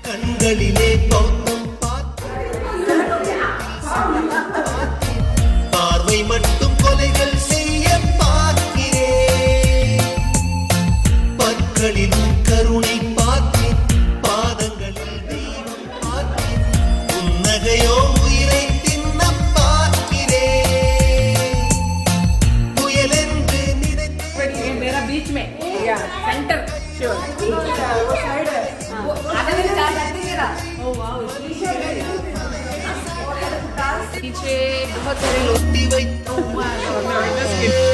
கண்களிலே பௌத்தம் பார்த்தேன். பார்வை மட்டும் கொலைகள் செய்ய பார்க்கிறேன் பற்களிலும் கருணை பார்த்தேன் பாதங்களில் தெய்வம் பார்த்தேன் புன்னகையோ உயிரை தின்ன பார்க்கிறேன் புயலென்று நினைத்தேன் ये मेरा बीच में या सेंटर श्योर पीछे बहुत सारे लोग ஒட்டி வைத்த और मैं just kidding.